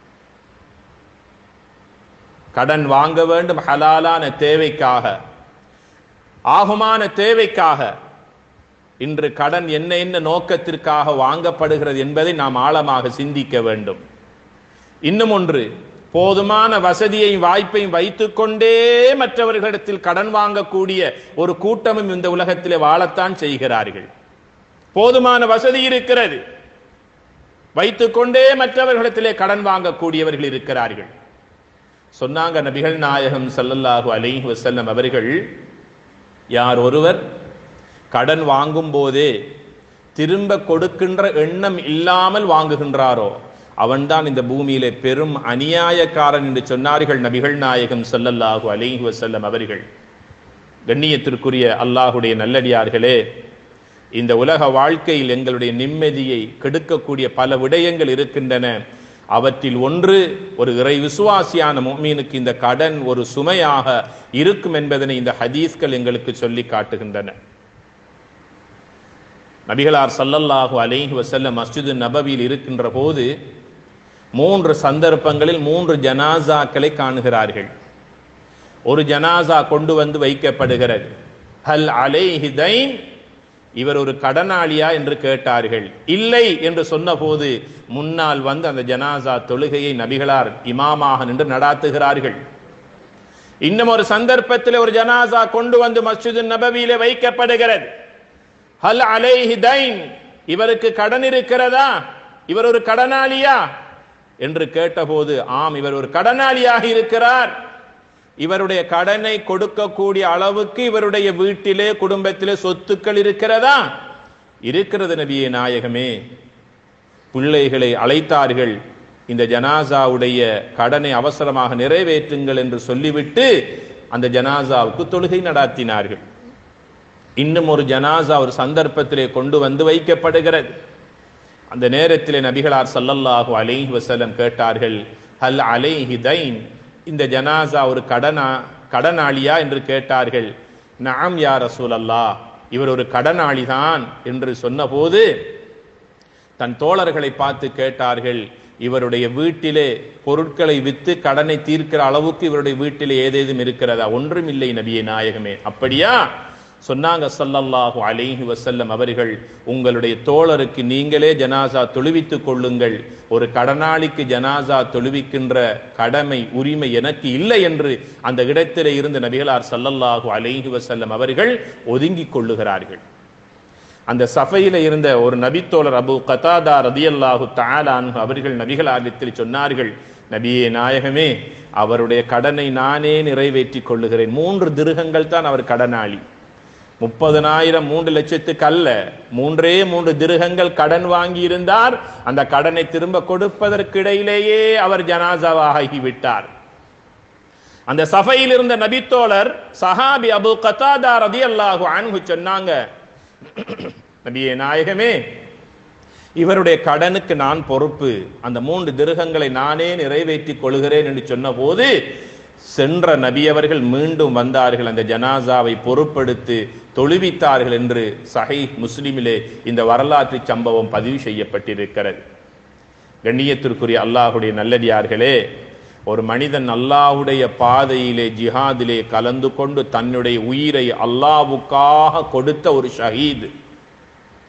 கடன் வாங்க வேண்டும் ஹலாலான தேவைக்காக ஆகுமான தேவைக்காக இன்று கடன் என்ன என்ன நோக்கத்திற்காக வாங்கப்படுகிறது என்பதை நாம் ஆழமாக சிந்திக்க வேண்டும் இன்னும் ஒன்று போதுமான வசதியையும் வாய்ப்பையும் வைத்துக்கொண்டே மற்றவர்களிடத்தில் கடன் வாங்கக்கூடிய ஒரு கூட்டமும் இந்த உலகத்திலே வாழத்தான் செய்கிறார்கள் போதுமான வசதி இருக்கிறது வைத்துக்கொண்டே மற்றவர்களிடத்திலே கடன் வாங்கக்கூடியவர்கள் இருக்கிறார்கள் சொன்னாங்க நபிகள் நாயகம் ஸல்லல்லாஹு அலைஹி வஸல்லம் அவர்கள் யார் ஒருவர் கடன் வாங்கும் போதே திரும்ப கொடுக்கின்ற எண்ணம் இல்லாமல் வாங்குகின்றாரோ அவன்தான் இந்த பூமியிலே பெரும் அநியாயக்காரன் என்று சொன்னார்கள் நபிகள் நாயகம் ஸல்லல்லாஹு அலைஹி வஸல்லம் அவர்கள் கண்ணியத்திற்குரிய அல்லாஹுடைய நல்லடியார்களே இந்த உலக வாழ்க்கையில் எங்களுடைய நிம்மதியை கெடுக்கக்கூடிய பல விடயங்கள் இருக்கின்றன அவற்றில் ஒன்று ஒரு இறை விசுவாசியான முஃமீனுக்கு இந்த கடன் ஒரு சுமையாக இருக்கும் என்பதனை இந்த ஹதீஸ்கள் எங்களுக்கு சொல்லி காட்டுகின்றன நபிகளார் ஸல்லல்லாஹு அலைஹி வஸல்லம் மஸ்ஜிது நபவியில் இருக்கின்ற போது மூன்று சந்தர்ப்பங்களில் மூன்று ஜனாசாக்களை காணுகிறார்கள் ஒரு ஜனாசா கொண்டு வந்து வைக்கப்படுகிறது ஹல் அலைஹி தைன் இவர் ஒரு கடனாளியா என்று கேட்டார்கள் இல்லை என்று சொன்னபோது முன்னால் வந்து அந்த ஜனாசா தொழுகையை நபிகளார் இமாமாக நின்று நடாத்துகிறார்கள் இன்னும் ஒரு சந்தர்ப்பத்தில் ஒரு ஜனாசா கொண்டு வந்து மஸ்ஜிது நபவியிலே வைக்கப்படுகிறது ஹல் அலைஹி தைன் இவருக்கு கடன் இருக்கிறதா இவர் ஒரு கடனாளியா என்று கேட்டபோது ஆம் இவர் ஒரு கடனாளியாக இருக்கிறார் இவருடைய கடனை கொடுக்கக்கூடிய அளவுக்கு இவருடைய வீட்டிலே குடும்பத்திலே சொத்துக்கள் இருக்கிறதா இருக்கிறது நபியே நாயகமே பிள்ளைகளை அழைத்தார்கள் இந்த ஜனாசாவுடைய கடனை அவசரமாக நிறைவேற்றுங்கள் என்று சொல்லிவிட்டு அந்த ஜனாசாவுக்கு தொழுகை நடாத்தினார்கள் இன்னும் ஒரு ஜனாசா ஒரு சந்தர்ப்பத்திலே கொண்டு வந்து வைக்கப்படுகிறது அந்த நேரத்திலே நபிகளார் ஸல்லல்லாஹு அலைஹி வஸல்லம் கேட்டார்கள் ஹல் அலைஹி தைன் இந்த ஜனாசா ஒரு கடனா கடனாளியா என்று கேட்டார்கள் நாம் யா ரசூலல்லாஹ் இவர் ஒரு கடனாளி தான் என்று சொன்னபோது தன் தோழர்களை பார்த்து கேட்டார்கள் இவருடைய வீட்டிலே பொருட்களை வித்து கடனை தீர்க்கிற அளவுக்கு இவருடைய வீட்டிலே ஏதேதும் இருக்கிறதா ஒன்றும் இல்லை நபியே நாயகமே அப்படியா சொன்னாங்க ஸல்லல்லாஹு அலைஹி வஸல்லம் அவர்கள் உங்களுடைய தோழருக்கு நீங்களே ஜனாசா தொழுவித்துக் கொள்ளுங்கள் ஒரு கடனாளிக்கு ஜனாசா தொழுவிக்கின்ற கடமை உரிமை எனக்கு இல்லை என்று அந்த இடத்திலே இருந்து நபிகளார் ஸல்லல்லாஹு அலைஹி வஸல்லம் அவர்கள் ஒதுங்கிக் கொள்ளுகிறார்கள் அந்த சபையில இருந்த ஒரு நபித்தோழர் அபு கதாதா ரதியல்லாஹு தஆலான் அவர்கள் நபிகளாரிடத்தில் சொன்னார்கள் நபியே நாயகமே அவருடைய கடனை நானே நிறைவேற்றிக் கொள்ளுகிறேன் மூன்று திருகங்கள் தான் அவர் கடனாளி முப்பதனாயிரம் மூன்று லட்சத்துக்கு அல்ல மூன்றே மூன்று திருகங்கள் கடன் வாங்கி இருந்தார் அந்த கடனை திரும்ப கொடுப்பதற்கிடையிலேயே அவர் ஜனாசாவாக ஆகிவிட்டார் அந்த சபையில் இருந்த நபித்தோழர் சஹாபி அபு கத்தாதா ரதியல்லாஹு அன்ஹு சொன்னாங்க நபியே நாயகமே இவருடைய கடனுக்கு நான் பொறுப்பு அந்த மூன்று திருகங்களை நானே நிறைவேற்றிக் கொள்கிறேன் என்று சொன்னபோது சென்ற நபியவர்கள் மீண்டும் வந்தார்கள் அந்த ஜனாசாவை பொறுப்படுத்தி தொழுவித்தார்கள் என்று சஹை முஸ்லிமிலே இந்த வரலாற்று சம்பவம் பதிவு செய்யப்பட்டிருக்கிறது கண்ணியத்திற்குரிய அல்லாஹுடைய நல்லடியார்களே ஒரு மனிதன் அல்லாஹுடைய பாதையிலே ஜிஹாதிலே கலந்து கொண்டு தன்னுடைய உயிரை அல்லாவுக்காக கொடுத்த ஒரு ஷஹீத்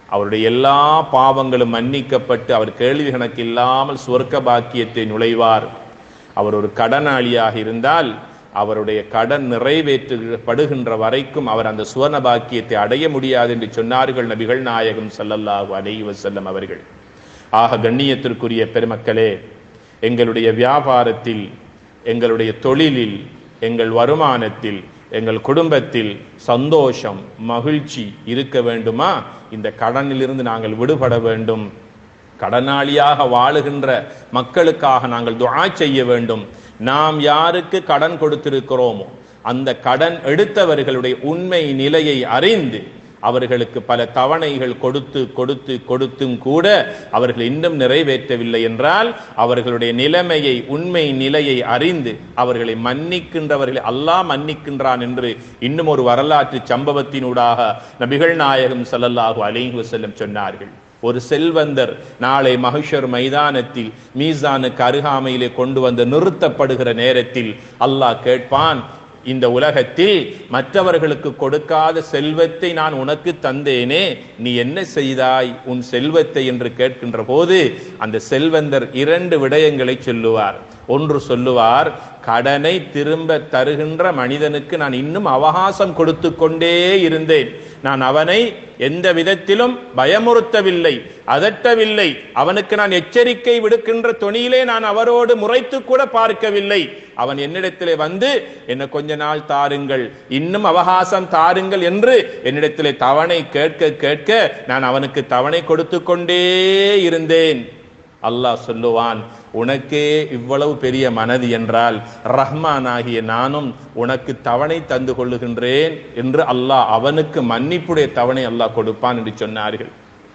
அவருடைய எல்லா பாவங்களும் மன்னிக்கப்பட்டு அவர் கேள்வி கணக்கு இல்லாமல் சுவர்க்க பாக்கியத்தை நுழைவார் அவர் ஒரு கடனாளியாக இருந்தால் அவருடைய கடன் நிறைவேற்றப்படுகின்ற வரைக்கும் அவர் அந்த சுவர்ண பாக்கியத்தை அடைய முடியாது என்று சொன்னார்கள் நபிகள் நாயகம் ஸல்லல்லாஹு அலைஹி வஸல்லம் அவர்கள் ஆக கண்ணியத்திற்குரிய பெருமக்களே எங்களுடைய வியாபாரத்தில் எங்களுடைய தொழிலில் எங்கள் வருமானத்தில் எங்கள் குடும்பத்தில் சந்தோஷம் மகிழ்ச்சி இருக்க வேண்டுமா இந்த கடனிலிருந்து நாங்கள் விடுபட வேண்டும் கடனாளியாக வாழுகின்ற மக்களுக்காக நாங்கள் துஆ செய்ய வேண்டும் நாம் யாருக்கு கடன் கொடுத்திருக்கிறோமோ அந்த கடன் எடுத்தவர்களுடைய உண்மை நிலையை அறிந்து அவர்களுக்கு பல தவணைகள் கொடுத்து கொடுத்து கொடுத்தும் கூட அவர்கள் இன்னும் நிறைவேற்றவில்லை என்றால் அவர்களுடைய நிலைமையை உண்மை நிலையை அறிந்து அவர்களை மன்னிக்கின்றவர்களை அல்லாஹ் மன்னிக்கின்றான் என்று இன்னும் ஒரு வரலாற்று சம்பவத்தினூடாக நபிகள் நாயகம் ஸல்லல்லாஹு அலைஹி வஸல்லம் சொன்னார்கள் ஒரு செல்வந்தர் நாளை மகிஷர் மைதானத்தில் மீசானுக்கு அருகாமையிலே கொண்டு வந்து நிறுத்தப்படுகிற நேரத்தில் அல்லாஹ் கேட்பான் இந்த உலகத்தில் மற்றவர்களுக்கு கொடுக்காத செல்வத்தை நான் உனக்கு தந்தேனே நீ என்ன செய்தாய் உன் செல்வத்தை என்று கேட்கின்ற போது அந்த செல்வந்தர் இரண்டு விடயங்களை சொல்லுவார் ஒன்று சொல்லுவார் கடனை திரும்ப தருகின்ற மனிதனுக்கு நான் இன்னும் அவகாசம் கொடுத்து கொண்டே இருந்தேன் நான் அவனை எந்த விதத்திலும் பயமுறுத்தவில்லை அதட்டவில்லை அவனுக்கு நான் எச்சரிக்கை விடுக்கின்ற தொனியிலே நான் அவரோடு முறைத்து கூட பார்க்கவில்லை அவன் என்னிடத்திலே வந்து என்ன கொஞ்ச நாள் தாருங்கள் இன்னும் அவகாசம் தாருங்கள் என்று என்னிடத்திலே தவணை கேட்க கேட்க நான் அவனுக்கு தவணை கொடுத்து கொண்டே இருந்தேன் அல்லாஹ் சொல்லுவான் உனக்கே இவ்வளவு பெரிய மனது என்றால் ரஹ்மான் ஆகிய நானும் உனக்கு தவணை தந்து கொள்ளுகின்றேன் என்று அல்லாஹ் அவனுக்கு மன்னிப்புடைய தவணை அல்லாஹ் கொடுப்பான் என்று சொன்னார்கள்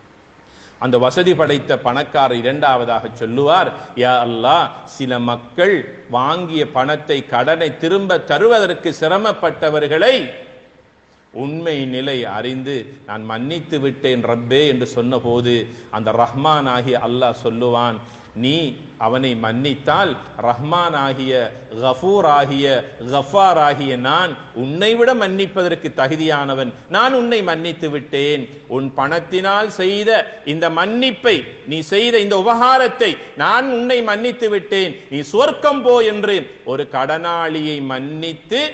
அந்த வசதி படைத்த பணக்காரர் இரண்டாவதாக சொல்லுவார் யா அல்லாஹ் சில மக்கள் வாங்கிய பணத்தை கடனை திரும்ப தருவதற்கு சிரமப்பட்டவர்களை உண்மை நிலை அறிந்து நான் மன்னித்து விட்டேன் ரப்பே என்று சொன்னபோது அந்த ரஹ்மான் ஆகிய அல்லாஹ் சொல்லுவான் நீ அவனை மன்னித்தால் ரஹ்மான் ஆகிய கஃபூர் ஆகிய கஃபார் ஆகிய நான் உன்னை விட மன்னிப்பதற்கு தகுதியானவன் நான் உன்னை மன்னித்து விட்டேன் உன் பணத்தினால் செய்த இந்த மன்னிப்பை நீ செய்த இந்த உபகாரத்தை நான் உன்னை மன்னித்து விட்டேன் நீ சுவர்க்கம் போ என்று ஒரு கடனாளியை மன்னித்து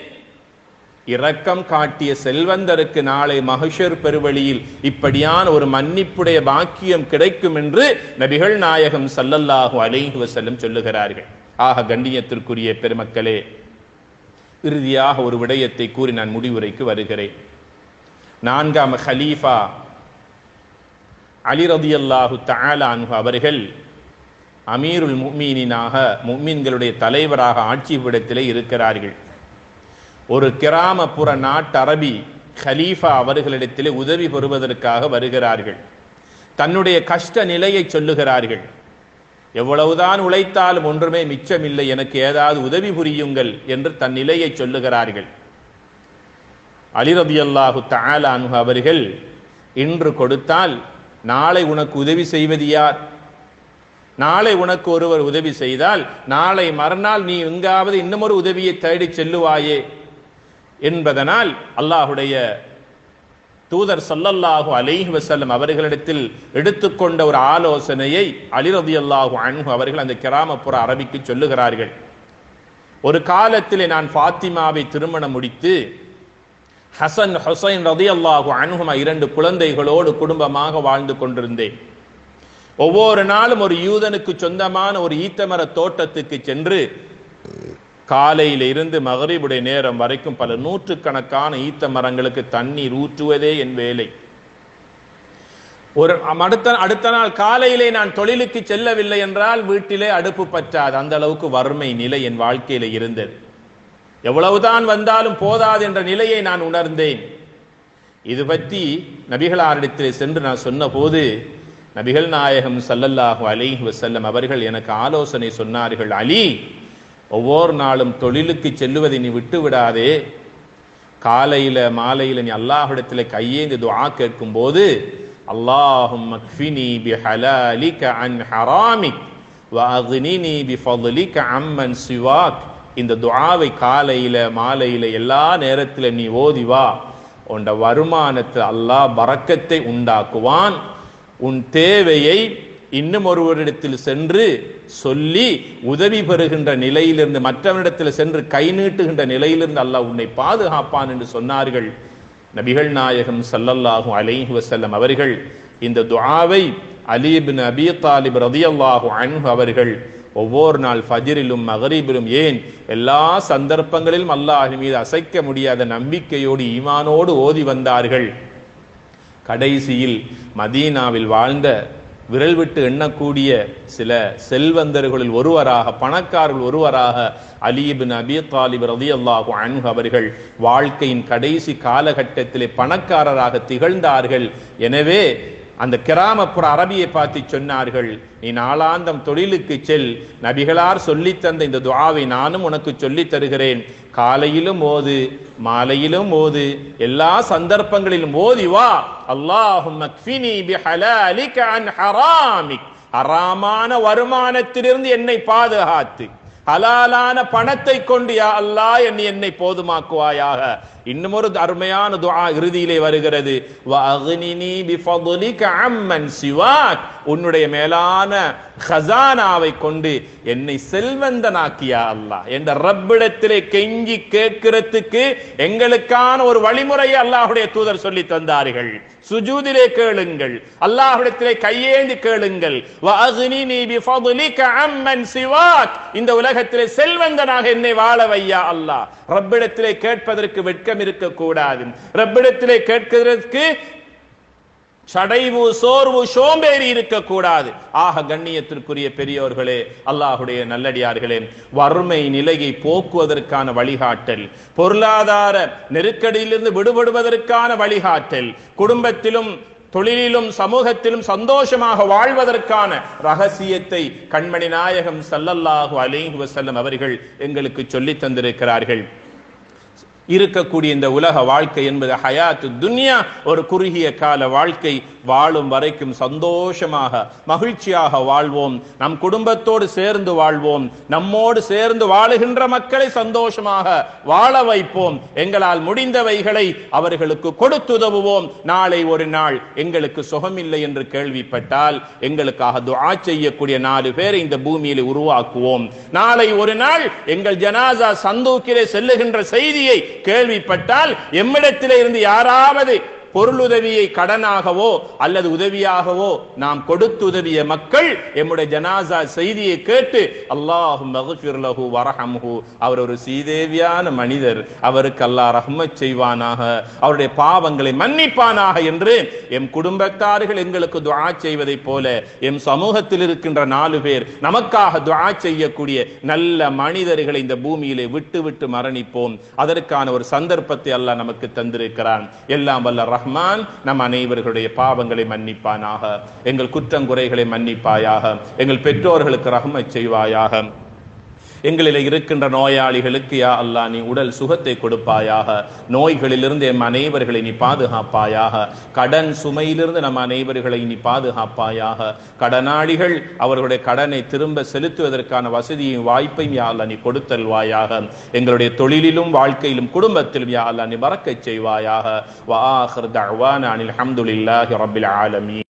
இரக்கம் காட்டிய செல்வந்தருக்கு நாளை மகிஷர் பெருவழியில் இப்படியான ஒரு மன்னிப்புடைய பாக்கியம் கிடைக்கும் என்று நபிகள் நாயகம் சல்லல்லாஹு அலைஹி வஸல்லம் சொல்லுகிறார்கள் ஆக கண்ணியத்திற்குரிய பெருமக்களே இறுதியாக ஒரு விடயத்தை கூறி நான் முடிவுரைக்கு வருகிறேன் நான்காம் ஹலீஃபா அலி ரதியல்லாஹு தஆலா அன்ஹு அவர்கள் அமீருல் முஃமினீனாக முஃமின்களுடைய தலைவராக ஆட்சி விடத்திலே இருக்கிறார்கள் ஒரு கிராமப்புற நாட்டு அரபி ஹலீஃபா அவர்களிடத்திலே உதவி பெறுவதற்காக வருகிறார்கள் தன்னுடைய கஷ்ட நிலையை சொல்லுகிறார்கள் எவ்வளவுதான் உழைத்தாலும் ஒன்றுமே மிச்சமில்லை எனக்கு ஏதாவது உதவி புரியுங்கள் என்று தன் நிலையை சொல்லுகிறார்கள் அலிரதி அல்லாஹு தஆலானு அவர்கள் இன்று கொடுத்தால் நாளை உனக்கு உதவி செய்வது யார் நாளை உனக்கு ஒருவர் உதவி செய்தால் நாளை மறுநாள் நீ எங்காவது இன்னும் ஒரு உதவியை தேடி செல்லுவாயே என்பதனால் அல்லாஹுடைய தூதர் சல்லல்லாஹு அலைஹி வஸல்லம் அவர்களிடத்தில் எடுத்துக்கொண்ட ஒரு ஆலோசனையை அலிரதி அல்லாஹு அன்ஹு அவர்கள் அந்த கிராமப்புற அரபிக்கு சொல்லுகிறார்கள் ஒரு காலத்திலே நான் ஃபாத்திமாவை திருமணம் முடித்து ஹசன் ஹுசைன் ரதி அல்லாஹு அன்ஹுமா இரண்டு குழந்தைகளோடு குடும்பமாக வாழ்ந்து கொண்டிருந்தேன் ஒவ்வொரு நாளும் ஒரு யூதனுக்கு சொந்தமான ஒரு ஈத்தமர தோட்டத்துக்கு சென்று காலையில இருந்து மகரிபுடைய நேரம் வரைக்கும் பல நூற்றுக்கணக்கான ஈத்த மரங்களுக்கு தண்ணீர் ஊற்றுவதே என் வேலை ஒரு அடுத்த அடுத்த நாள் காலையிலே நான் தொழிலுக்கு செல்லவில்லை என்றால் வீட்டிலே அடுப்பு பற்றாது அந்த அளவுக்கு வறுமை நிலை என் வாழ்க்கையில இருந்தது எவ்வளவுதான் வந்தாலும் போதாது என்ற நிலையை நான் உணர்ந்தேன் இது பற்றி நபிகளாரிடத்தில் சென்று நான் சொன்ன போது நபிகள் நாயகம் சல்லல்லாஹு அலைஹி வஸல்லம் அவர்கள் எனக்கு ஆலோசனை சொன்னார்கள் அலி ஒவ்வொரு நாளும் தொழிலுக்கு செல்லுவதை நீ விட்டு விடாதே காலையில மாலையில நீ அல்லாஹ்விடத்துல கையேந்து துஆ கேட்கும் போது அல்லாஹும் மக்ஃபினி பிஹலாலிக அன் ஹராமிக் வஅக்னினி பிஃபضலிக அம்மன் சிவாக் இந்த துஆவை காலையில மாலையில எல்லா நேரத்துல நீ ஓதி வா உண்ட வருமானத்தில் அல்லாஹ் பறக்கத்தை உண்டாக்குவான் உன் தேவையை இன்னும் ஒருவரிடத்தில் சென்று சொல்லி உதவி பெறுகின்ற நிலையிலிருந்து மற்றவரிடத்தில் சென்று கை நீட்டுகின்ற நிலையிலிருந்து அல்லாஹ் உன்னை பாதுகாப்பான் என்று சொன்னார்கள் நபிகள் நாயகம் ஸல்லல்லாஹு அலைஹி வஸல்லம் அவர்கள் இந்த துஆவை அலி இப்னு அபி தாலிப் ரதியல்லாஹு அன்ஹு அவர்கள் ஒவ்வொரு நாள் ஃபஜ்ரிலும் மகரிபிலும் ஏன் எல்லா சந்தர்ப்பங்களிலும் அல்லாஹ் மீது அசைக்க முடியாத நம்பிக்கையோடு ஈமானோடு ஓதி வந்தார்கள் கடைசியில் மதீனாவில் வாழ்ந்த விரல் விட்டு எண்ணக்கூடிய சில செல்வந்தர்களில் ஒருவராக பணக்காரர்கள் ஒருவராக அலிபின் அபி தாலிப் ரதியல்லாஹு அன்ஹு அவர்கள் வாழ்க்கையின் கடைசி காலகட்டத்திலே பணக்காரராக திகழ்ந்தார்கள் எனவே அந்த கிராமப்புற அரபியை பார்த்து சொன்னார்கள் நீ நாளாந்தம் தொழிலுக்கு செல் நபிகளார் சொல்லித் தந்த இந்த துஆவை நானும் உனக்கு சொல்லித் தருகிறேன் காலையிலும் ஓது மாலையிலும் ஓது எல்லா சந்தர்ப்பங்களிலும் ஓதி வா அல்லாஹும் மக்ஃபினி பிஹலாலிக அன் ஹராமிக் ஹராமான வருமானத்திலிருந்து என்னை பாதுகாத்து ஹலாலான பணத்தை கொண்டு யா அல்லாஹ் என்னை என்னை போதுமாக்குவாயாக இன்னும் ஒரு அருமையான துஆ இறுதியிலே வருகிறது வஅக்னினி பிஃபضلிக அம்மன் சிவாக் உன்னுடைய மேலான ஹசானாவை கொண்டு என்னை செல்வந்தனாக்கியா அல்லாஹ் என்ற ரப்பிடத்திலே கெஞ்சி கேட்கிறதுக்கு எங்களுக்கான ஒரு வழிமுறையை அல்லாஹ்வுடைய தூதர் சொல்லி தந்தார்கள் சுஜூதிலே கேளுங்கள் அல்லாஹ்விடத்திலே கையேந்தி கேளுங்கள் வஅக்னினி பிஃபضلிக அம்மன் சிவாக் இந்த உலகத்திலே செல்வந்தனாக என்னை வாழ வையா அல்லாஹ் ரப்பிடத்திலே கேட்பதற்கு வெட்கம் இருக்கக்கூடாது ரப்பிடத்திலே கேட்கிறதற்கு சடைவு சோர்வு சோம்பேறி இருக்கக்கூடாது ஆக கண்ணியத்திற்குரிய பெரியோர்களே அல்லாஹுடைய நல்லடியார்களே வறுமை நிலையை போக்குவதற்கான வழிகாட்டல் பொருளாதார நெருக்கடியிலிருந்து விடுபடுவதற்கான வழிகாட்டல் குடும்பத்திலும் தொழிலிலும் சமூகத்திலும் சந்தோஷமாக வாழ்வதற்கான ரகசியத்தை கண்மணி நாயகம் சல்லல்லாஹு அலைஹி வஸல்லம் அவர்கள் எங்களுக்கு சொல்லித் தந்திருக்கிறார்கள் இருக்கக்கூடிய இந்த உலக வாழ்க்கை என்பது ஹயாத்து துன்யா ஒரு குறுகிய கால வாழ்க்கை வாழும் வரைக்கும் சந்தோஷமாக மகிழ்ச்சியாக வாழ்வோம் நம் குடும்பத்தோடு சேர்ந்து வாழ்வோம் நம்மோடு சேர்ந்து வாழுகின்ற மக்களை சந்தோஷமாக வாழ வைப்போம் எங்களால் முடிந்தவைகளை அவர்களுக்கு கொடுத்துதவுவோம் நாளை ஒரு நாள் எங்களுக்கு சுகமில்லை என்று கேள்விப்பட்டால் எங்களுக்காக துஆ செய்யக்கூடிய நாலு பேரை இந்த பூமியில உருவாக்குவோம் நாளை ஒரு நாள் எங்கள் ஜனாசா சந்தூக்கிலே செல்லுகின்ற செய்தியை கேள்விப்பட்டால் எம்மிடத்திலே இருந்து யாராவது பொருளுதவியை கடனாகவோ அல்லது உதவியாகவோ நாம் கொடுத்து உதவிய மக்கள் எம்முடைய ஜனாசா செய்தியை கேட்டு அல்லாஹு மகுஃபிர்லஹு வரஹம்ஹு அவர் ஒரு சீதேவியான மனிதர் அவருக்கு அல்லாஹ் ரஹ்மத் செய்வானாக அவருடைய பாவங்களை மன்னிப்பானாக என்று எம் குடும்பத்தார்கள் எங்களுக்கு துஆ செய்வதைப் போல எம் சமூகத்தில் இருக்கின்ற நாலு பேர் நமக்காக துஆ செய்யக்கூடிய நல்ல மனிதர்களை இந்த பூமியிலே விட்டு விட்டு மரணிப்போம் அதற்கான ஒரு சந்தர்ப்பத்தை அல்லாஹ் நமக்கு தந்திருக்கிறான் எல்லாம் வல்ல ரஹ்மான் நம் அனைவர்களுடைய பாவங்களை மன்னிப்பானாக எங்கள் குற்றங்குறைகளை மன்னிப்பாயாக எங்கள் பெற்றோர்களுக்கு ரஹ்மத் செய்வாயாக எங்களில் இருக்கின்ற நோயாளிகளுக்கு யா அல்லாஹ் நீ உடல் சுகத்தை கொடுப்பாயாக நோய்களிலிருந்து எம் அனைவர்களை நீ பாதுகாப்பாயாக கடன் சுமையிலிருந்து நம் அனைவர்களை நீ பாதுகாப்பாயாக கடனாளிகள் அவர்களுடைய கடனை திரும்ப செலுத்துவதற்கான வசதியும் வாய்ப்பையும் யா அல்லாஹ் நீ கொடுத்தல்வாயாக எங்களுடைய தொழிலிலும் வாழ்க்கையிலும் குடும்பத்திலும் யா அல்லாஹ் நீ பறக்கச் செய்வாயாக வா ஆஹிர் தஅவானா அனில் ஹம்துலில்லாஹி ரப்பில் ஆலமீன்